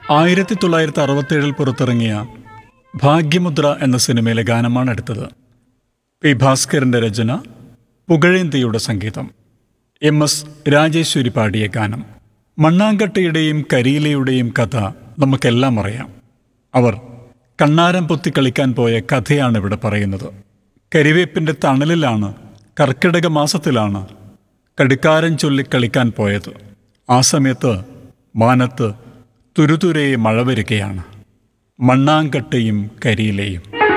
ആയിരത്തി തൊള്ളായിരത്തി അറുപത്തേഴിൽ പുറത്തിറങ്ങിയ ഭാഗ്യമുദ്ര എന്ന സിനിമയിലെ ഗാനമാണ് എടുത്തത് പി ഭാസ്കരന്റെ രചന പുകഴേന്തിയുടെ സംഗീതം എം എസ് രാജേശ്വരി പാടിയ ഗാനം മണ്ണാങ്കട്ടയുടെയും കരിയിലയുടെയും കഥ നമുക്കെല്ലാം അറിയാം അവർ കണ്ണാരം പൊത്തി കളിക്കാൻ പോയ കഥയാണ് ഇവിടെ പറയുന്നത് കരിവേപ്പിൻ്റെ തണലിലാണ് കർക്കിടക മാസത്തിലാണ് കടുക്കാരൻ ചൊല്ലി കളിക്കാൻ പോയത് ആ സമയത്ത് മാനത്ത് തുരുതുരെ മഴ വരികയാണ് മണ്ണാങ്കട്ടയും കരിയിലയും